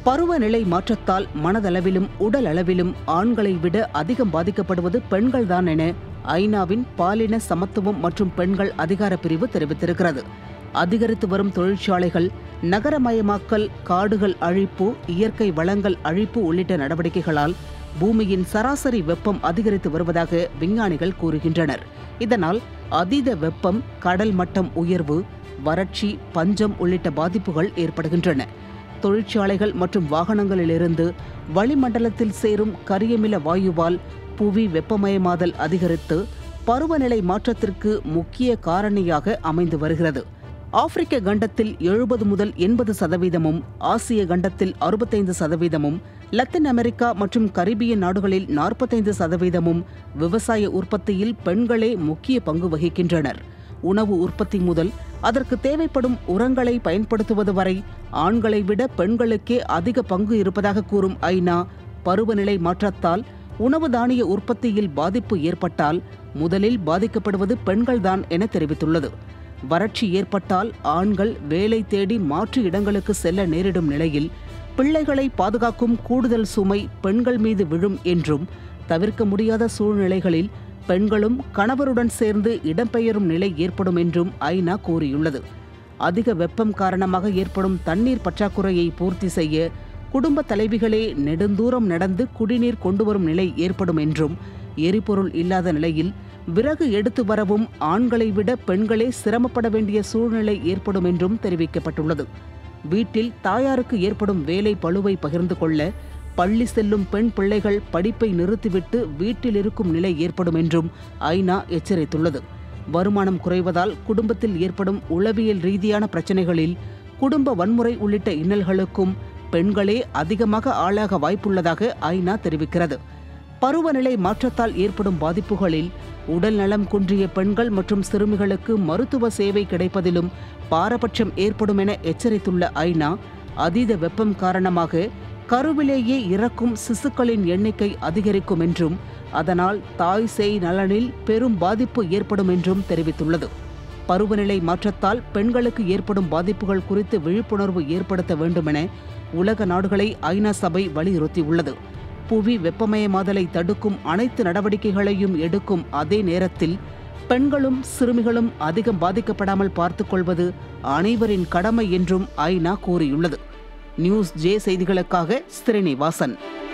பருவநிலை மாற்றத்தால் மனதளவிலும் உடல் அளவிலும் ஆண்களை விட அதிகம் பாதிக்கப்படுவது பெண்கள்தான் என ஐநாவின் பாலின சமத்துவம் மற்றும் பெண்கள் அதிகார பிரிவு தெரிவித்திருக்கிறது அதிகரித்து வரும் தொழிற்சாலைகள் நகரமயமாக்கல் காடுகள் அழிப்பு இயற்கை வளங்கள் அழிப்பு உள்ளிட்ட நடவடிக்கைகளால் பூமியின் சராசரி வெப்பம் அதிகரித்து வருவதாக விஞ்ஞானிகள் கூறுகின்றனர் இதனால் அதீத வெப்பம் கடல் மட்டம் உயர்வு வறட்சி பஞ்சம் உள்ளிட்ட பாதிப்புகள் ஏற்படுகின்றன தொழிற்சாலைகள் மற்றும் வாகனங்களிலிருந்து வளிமண்டலத்தில் சேரும் கரியமில வாயுவால் புவி வெப்பமயமாதல் அதிகரித்து பருவநிலை மாற்றத்திற்கு முக்கிய காரணியாக அமைந்து வருகிறது ஆப்பிரிக்க கண்டத்தில் எழுபது முதல் எண்பது சதவீதமும் ஆசிய கண்டத்தில் அறுபத்தைந்து சதவீதமும் லத்தீன் அமெரிக்கா மற்றும் கரிபியன் நாடுகளில் நாற்பத்தைந்து சதவீதமும் விவசாய உற்பத்தியில் பெண்களே முக்கிய பங்கு வகிக்கின்றனர் உணவு உற்பத்தி முதல் அதற்கு தேவைப்படும் உரங்களை பயன்படுத்துவது வரை ஆண்களை விட பெண்களுக்கே அதிக பங்கு இருப்பதாக கூறும் ஐநா பருவநிலை மாற்றத்தால் உணவு தானிய உற்பத்தியில் பாதிப்பு ஏற்பட்டால் முதலில் பாதிக்கப்படுவது பெண்கள்தான் என தெரிவித்துள்ளது வறட்சி ஏற்பட்டால் ஆண்கள் வேலை தேடி மாற்று இடங்களுக்கு செல்ல நேரிடும் நிலையில் பிள்ளைகளை பாதுகாக்கும் கூடுதல் சுமை பெண்கள் மீது விழும் என்றும் தவிர்க்க முடியாத சூழ்நிலைகளில் பெண்களும் கணவருடன் சேர்ந்து இடம்பெயரும் நிலை ஏற்படும் என்றும் ஐநா கூறியுள்ளது அதிக வெப்பம் காரணமாக ஏற்படும் தண்ணீர் பற்றாக்குறையை பூர்த்தி செய்ய குடும்ப தலைவிகளே நெடுந்தூரம் நடந்து குடிநீர் கொண்டு வரும் நிலை ஏற்படும் என்றும் எரிபொருள் இல்லாத நிலையில் விறகு எடுத்து வரவும் ஆண்களை விட பெண்களே சிரமப்பட வேண்டிய சூழ்நிலை ஏற்படும் என்றும் தெரிவிக்கப்பட்டுள்ளது வீட்டில் தாயாருக்கு ஏற்படும் வேலை பளுவை பகிர்ந்து கொள்ள பள்ளி செல்லும் பெண் பிள்ளைகள் படிப்பை நிறுத்திவிட்டு வீட்டில் இருக்கும் நிலை ஏற்படும் என்றும் ஐநா எச்சரித்துள்ளது வருமானம் குறைவதால் குடும்பத்தில் ஏற்படும் உளவியல் ரீதியான பிரச்சனைகளில் குடும்ப வன்முறை உள்ளிட்ட இன்னல்களுக்கும் பெண்களே அதிகமாக ஆளாக வாய்ப்புள்ளதாக ஐநா தெரிவிக்கிறது பருவநிலை மாற்றத்தால் ஏற்படும் பாதிப்புகளில் உடல் நலம் குன்றிய பெண்கள் மற்றும் சிறுமிகளுக்கு மருத்துவ சேவை கிடைப்பதிலும் பாரபட்சம் ஏற்படும் என எச்சரித்துள்ள ஐநா அதீத வெப்பம் காரணமாக கருவிலேயே இறக்கும் சிசுக்களின் எண்ணிக்கை அதிகரிக்கும் என்றும் அதனால் தாய் சேய் நலனில் பெரும் பாதிப்பு ஏற்படும் என்றும் தெரிவித்துள்ளது பருவநிலை மாற்றத்தால் பெண்களுக்கு ஏற்படும் பாதிப்புகள் குறித்து விழிப்புணர்வு ஏற்படுத்த வேண்டுமென உலக நாடுகளை ஐநா சபை வலியுறுத்தியுள்ளது புவி வெப்பமயமாதலை தடுக்கும் அனைத்து நடவடிக்கைகளையும் எடுக்கும் அதே நேரத்தில் பெண்களும் சிறுமிகளும் அதிகம் பாதிக்கப்படாமல் பார்த்துக்கொள்வது அனைவரின் கடமை என்றும் ஐநா கூறியுள்ளது நியூஸ் ஜே செய்திகளுக்காக ஸ்ரீனிவாசன்